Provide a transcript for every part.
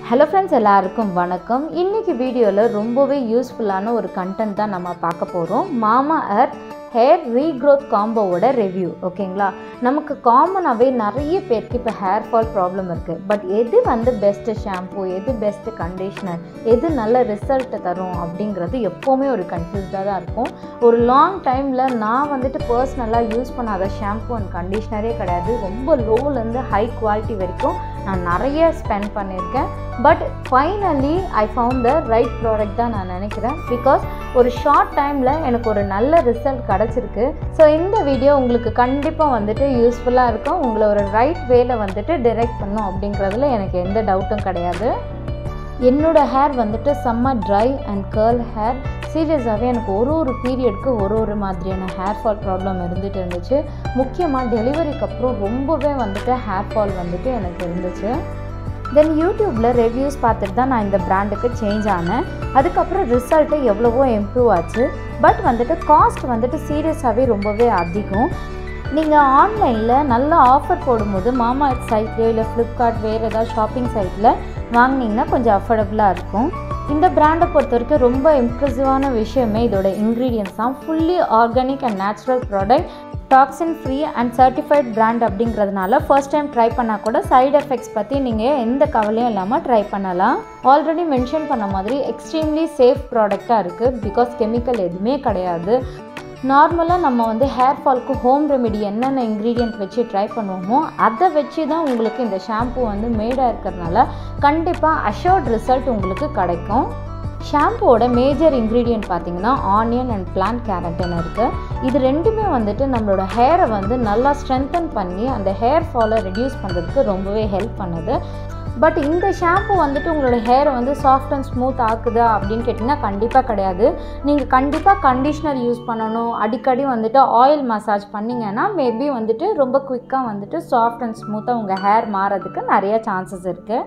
hello friends எல்லாருக்கும் வணக்கம் இன்றைக்கி வீடியோவில் ரொம்பவே யூஸ்ஃபுல்லான ஒரு கண்டென்ட் தான் நம்ம பார்க்க போகிறோம் மாமா எர்த் ஹேர் ரீக்ரோத் காம்போவோட ரிவ்யூ ஓகேங்களா நமக்கு காமனாகவே நிறைய பேருக்கு இப்போ ஹேர் ஃபால் ப்ராப்ளம் இருக்குது பட் எது வந்து பெஸ்ட்டு ஷாம்பு எது பெஸ்ட்டு கண்டிஷ்னர் எது நல்ல ரிசல்ட்டை தரும் அப்படிங்கிறது எப்போவுமே ஒரு கன்ஃபியூஸ்டாக தான் இருக்கும் ஒரு லாங் டைமில் நான் வந்துட்டு பர்சனலாக யூஸ் பண்ணாத ஷாம்பு அண்ட் கண்டிஷ்னரே கிடையாது ரொம்ப லோலேருந்து ஹை குவாலிட்டி வரைக்கும் நான் நிறைய ஸ்பெண்ட் பண்ணியிருக்கேன் but finally I found the right product தான் நான் நினைக்கிறேன் பிகாஸ் ஒரு ஷார்ட் டைமில் எனக்கு ஒரு நல்ல ரிசல்ட் கிடச்சிருக்கு ஸோ இந்த வீடியோ உங்களுக்கு கண்டிப்பாக வந்துட்டு யூஸ்ஃபுல்லாக இருக்கும் உங்களை ஒரு ரைட் வேல வந்துட்டு டிரெக்ட் பண்ணும் அப்படிங்கிறதுல எனக்கு எந்த டவுட்டும் கிடையாது என்னோடய ஹேர் வந்துட்டு செம்ம ட்ரை அண்ட் கேர்ள் ஹேர் சீரியஸாகவே எனக்கு ஒரு ஒரு பீரியடுக்கு ஒரு ஒரு மாதிரியான ஹேர் ஃபால் ப்ராப்ளம் இருந்துட்டு இருந்துச்சு முக்கியமாக டெலிவரிக்கு அப்புறம் ரொம்பவே வந்துட்டு ஹேர் ஃபால் வந்துட்டு எனக்கு இருந்துச்சு தென் யூடியூப்பில் ரிவ்யூஸ் பார்த்துட்டு தான் நான் இந்த பிராண்டுக்கு சேஞ்ச் ஆனேன் அதுக்கப்புறம் ரிசல்ட்டு எவ்வளவோ இம்ப்ரூவ் ஆச்சு பட் வந்துட்டு காஸ்ட் வந்துட்டு சீரியஸாகவே ரொம்பவே அதிகம் நீங்கள் ஆன்லைனில் நல்ல ஆஃபர் போடும்போது மாமா சைட்லேயோ இல்லை ஃப்ளிப்கார்ட் வேறு ஏதாவது ஷாப்பிங் சைட்டில் வாங்கினீங்கன்னா கொஞ்சம் அஃபோர்டபுளாக இருக்கும் இந்த பிராண்டை பொறுத்த வரைக்கும் ரொம்ப இம்ப்ரெசிவான விஷயமே இதோட இன்க்ரீடியன்ஸ் தான் fully organic and natural product toxin free and certified brand அப்படிங்கிறதுனால ஃபர்ஸ்ட் டைம் ட்ரை பண்ணால் கூட சைடு எஃபெக்ட்ஸ் பற்றி நீங்கள் எந்த கவலையும் இல்லாமல் ட்ரை பண்ணலாம் ஆல்ரெடி மென்ஷன் பண்ண மாதிரி எக்ஸ்ட்ரீம்லி சேஃப் ப்ராடக்டாக இருக்குது பிகாஸ் கெமிக்கல் எதுவுமே கிடையாது நார்மலாக நம்ம வந்து ஹேர் ஃபால்க்கு ஹோம் ரெமெடி என்னென்ன இன்க்ரீடியன்ட் வச்சு ட்ரை பண்ணுவோமோ அதை வச்சு தான் உங்களுக்கு இந்த ஷாம்பு வந்து மேடாக இருக்கிறதுனால கண்டிப்பாக அஷோர்ட் ரிசல்ட் உங்களுக்கு கிடைக்கும் ஷாம்புவோட மேஜர் இன்க்ரீடியன்ட் பார்த்தீங்கன்னா ஆனியன் அண்ட் பிளான்ட் கேரட்டன் இருக்குது இது ரெண்டுமே வந்துட்டு நம்மளோட ஹேரை வந்து நல்லா ஸ்ட்ரென்தன் பண்ணி அந்த ஹேர் ஃபாலை ரெடியூஸ் பண்ணுறதுக்கு ரொம்பவே ஹெல்ப் பண்ணுது பட் இந்த ஷாம்பு வந்துட்டு உங்களோட ஹேரை வந்து சாஃப்ட் அண்ட் ஸ்மூத் ஆக்குதா அப்படின்னு கேட்டிங்கன்னா கண்டிப்பாக கிடையாது நீங்கள் கண்டிப்பாக கண்டிஷ்னர் யூஸ் பண்ணணும் அடிக்கடி வந்துட்டு ஆயில் மசாஜ் பண்ணிங்கன்னா மேபி வந்துட்டு ரொம்ப குயிக்காக வந்துட்டு சாஃப்ட் அண்ட் ஸ்மூத்தாக உங்கள் ஹேர் மாறதுக்கு நிறைய சான்சஸ் இருக்குது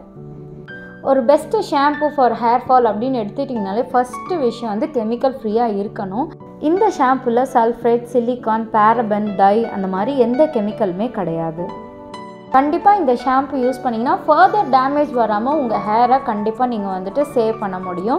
ஒரு best shampoo for hair fall அப்படின்னு எடுத்துட்டிங்கனாலே ஃபஸ்ட்டு விஷயம் வந்து கெமிக்கல் ஃப்ரீயாக இருக்கணும் இந்த ஷாம்புவில் சல்ஃபேட் சிலிக்கான் பேரபன் டை அந்த மாதிரி எந்த கெமிக்கலுமே கிடையாது கண்டிப்பாக இந்த ஷாம்பு யூஸ் பண்ணிங்கன்னா ஃபர்தர் டேமேஜ் வராமல் உங்கள் ஹேரை கண்டிப்பாக நீங்கள் வந்துட்டு சேவ் பண்ண முடியும்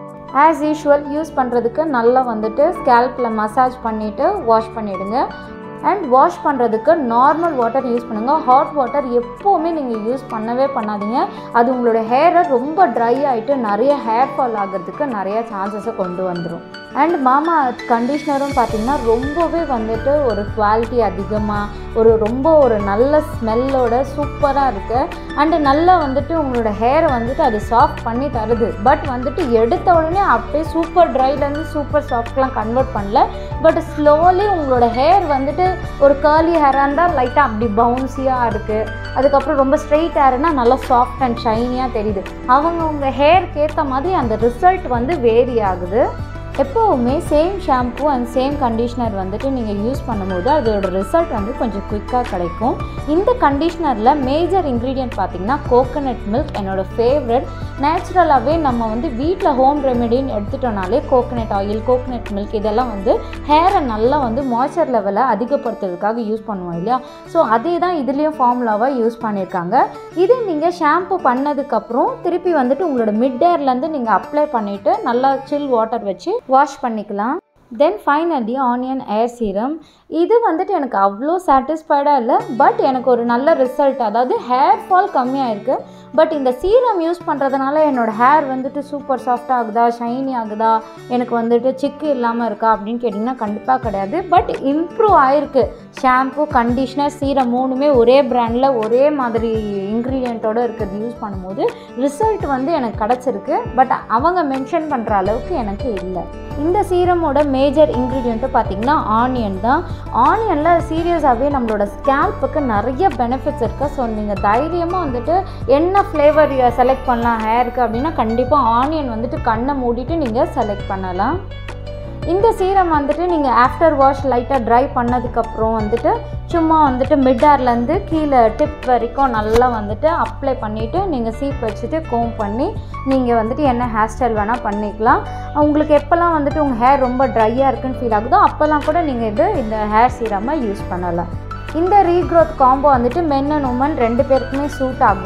ஆஸ் யூஷுவல் யூஸ் பண்ணுறதுக்கு நல்லா வந்துட்டு ஸ்கேல்பில் மசாஜ் பண்ணிவிட்டு வாஷ் பண்ணிவிடுங்க அண்ட் வாஷ் பண்ணுறதுக்கு நார்மல் வாட்டர் யூஸ் பண்ணுங்கள் ஹாட் வாட்டர் எப்போவுமே நீங்கள் யூஸ் பண்ணவே பண்ணாதீங்க அது உங்களோட ஹேரை ரொம்ப ட்ரை ஆகிட்டு நிறைய ஹேர் ஃபால் ஆகிறதுக்கு நிறைய சான்சஸை கொண்டு வந்துடும் அண்ட் மாமா கண்டிஷ்னரும் பார்த்திங்கன்னா ரொம்பவே வந்துட்டு ஒரு குவாலிட்டி அதிகமாக ஒரு ரொம்ப ஒரு நல்ல ஸ்மெல்லோட சூப்பராக இருக்குது அண்டு நல்லா வந்துட்டு உங்களோட ஹேரை வந்துட்டு அது சாஃப்ட் பண்ணி தருது பட் வந்துட்டு எடுத்த உடனே அப்படியே சூப்பர் ட்ரைலேருந்து சூப்பர் சாஃப்ட்லாம் கன்வெர்ட் பண்ணல பட் ஸ்லோலி உங்களோட ஹேர் வந்துட்டு ஒரு கேர்லி ஹேராக இருந்தால் லைட்டாக அப்படி பவுன்ஸியாக இருக்குது அதுக்கப்புறம் ரொம்ப ஸ்ட்ரெயிட் ஹேர்னால் நல்லா சாஃப்ட் அண்ட் ஷைனியாக தெரியுது அவங்க உங்கள் ஹேருக்கு ஏற்ற மாதிரி அந்த ரிசல்ட் வந்து வேரி ஆகுது எப்போவுமே same shampoo and same conditioner வந்துட்டு நீங்கள் யூஸ் பண்ணும்போது அதோட ரிசல்ட் வந்து கொஞ்சம் குயிக்காக கிடைக்கும் இந்த கண்டிஷ்னரில் மேஜர் இன்க்ரீடியன்ட் பார்த்திங்கன்னா கோகோனட் மில்க் என்னோடய ஃபேவரட் நேச்சுரலாகவே நம்ம வந்து வீட்டில் ஹோம் ரெமெடின்னு எடுத்துட்டோனாலே கோகோனட் ஆயில் கோகோனட் மில்க் இதெல்லாம் வந்து ஹேரை நல்லா வந்து மாய்ச்சர் லெவலை அதிகப்படுத்துறதுக்காக யூஸ் பண்ணுவோம் இல்லையா ஸோ அதே தான் இதுலேயும் ஃபார்முலாவாக யூஸ் பண்ணியிருக்காங்க இது நீங்கள் ஷாம்பு பண்ணதுக்கப்புறம் திருப்பி வந்துட்டு உங்களோட மிட் ஏர்லேருந்து நீங்கள் அப்ளை பண்ணிவிட்டு நல்லா சில் வாட்டர் வச்சு வாஷ் பண்ணிக்கலாம் then finally onion hair serum இது வந்துட்டு எனக்கு அவ்வளோ சாட்டிஸ்ஃபைடாக இல்லை பட் எனக்கு ஒரு நல்ல ரிசல்ட் அதாவது ஹேர் ஃபால் கம்மியாக இருக்குது பட் இந்த சீரம் யூஸ் பண்ணுறதுனால என்னோடய ஹேர் வந்துட்டு சூப்பர் சாஃப்ட் ஆகுதா ஷைனி ஆகுதா எனக்கு வந்துட்டு சிக்கு இல்லாமல் இருக்கா அப்படின்னு கேட்டிங்கன்னா கண்டிப்பாக கிடையாது பட் இம்ப்ரூவ் ஆயிருக்கு ஷாம்பு கண்டிஷ்னர் சீரம் மூணுமே ஒரே பிராண்டில் ஒரே மாதிரி இன்க்ரீடியண்ட்டோடு இருக்கிறது யூஸ் பண்ணும்போது ரிசல்ட் வந்து எனக்கு கிடச்சிருக்கு பட் அவங்க மென்ஷன் பண்ணுற அளவுக்கு எனக்கு இல்லை இந்த சீரமோட மேஜர் இன்க்ரீடியண்ட்டு பார்த்திங்கன்னா ஆனியன் தான் ஆனியனில் சீரியஸாகவே நம்மளோட ஸ்கேல்ப்புக்கு நிறைய பெனிஃபிட்ஸ் இருக்குது ஸோ நீங்கள் தைரியமாக வந்துட்டு என்ன ஃப்ளேவர் செலக்ட் பண்ணலாம் ஹேருக்கு அப்படின்னா கண்டிப்பாக ஆனியன் வந்துட்டு கண்ணை மூடிட்டு நீங்கள் செலக்ட் பண்ணலாம் இந்த சீரம் வந்துட்டு நீங்கள் ஆஃப்டர் வாஷ் லைட்டாக ட்ரை பண்ணதுக்கப்புறம் வந்துட்டு சும்மா வந்துட்டு மிட்டார்லேருந்து கீழே டிப் வரைக்கும் நல்லா வந்துட்டு அப்ளை பண்ணிவிட்டு நீங்கள் சீப் வச்சுட்டு கோம் பண்ணி நீங்கள் வந்துட்டு என்ன ஹேர் ஸ்டைல் வேணால் பண்ணிக்கலாம் உங்களுக்கு எப்போல்லாம் வந்துட்டு உங்கள் ஹேர் ரொம்ப ட்ரையாக இருக்குன்னு ஃபீல் ஆகுதோ அப்போல்லாம் கூட நீங்கள் இது இந்த ஹேர் சீரமாக யூஸ் பண்ணலாம் இந்த ரீக்ரோத் காம்போ வந்துட்டு மென் அண்ட் உமன் ரெண்டு பேருக்குமே சூட் ஆகும்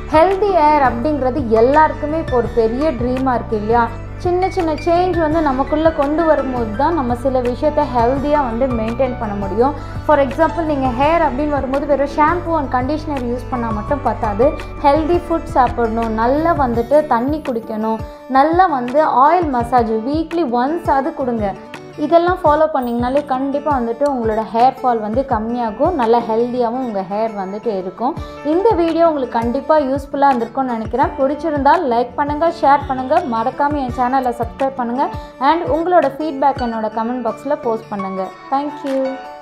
ஹெல்தி ஏர் அப்படிங்கிறது எல்லாருக்குமே இப்போ ஒரு பெரிய ட்ரீமாக இருக்குது இல்லையா சின்ன சின்ன சேஞ்ச் வந்து நமக்குள்ளே கொண்டு வரும்போது தான் நம்ம சில விஷயத்த ஹெல்த்தியாக வந்து மெயின்டைன் பண்ண முடியும் ஃபார் எக்ஸாம்பிள் நீங்கள் ஹேர் அப்படின்னு வரும்போது வெறும் ஷாம்பு அண்ட் கண்டிஷ்னர் யூஸ் பண்ணால் மட்டும் பத்தாது ஹெல்தி ஃபுட் சாப்பிடணும் நல்லா வந்துட்டு தண்ணி குடிக்கணும் நல்லா வந்து ஆயில் மசாஜ் வீக்லி ஒன்ஸ் அது கொடுங்க இதெல்லாம் ஃபாலோ பண்ணிங்கனாலே கண்டிப்பாக வந்துட்டு உங்களோட ஹேர் ஃபால் வந்து கம்மியாகும் நல்ல ஹெல்த்தியாகவும் உங்கள் ஹேர் வந்துட்டு இருக்கும் இந்த வீடியோ உங்களுக்கு கண்டிப்பாக யூஸ்ஃபுல்லாக இருந்திருக்கும்னு நினைக்கிறேன் பிடிச்சிருந்தால் லைக் பண்ணுங்கள் ஷேர் பண்ணுங்கள் மறக்காமல் என் சேனலை சப்ஸ்கிரைப் பண்ணுங்கள் அண்ட் உங்களோட ஃபீட்பேக் என்னோட கமெண்ட் பாக்ஸில் போஸ்ட் பண்ணுங்கள் தேங்க்யூ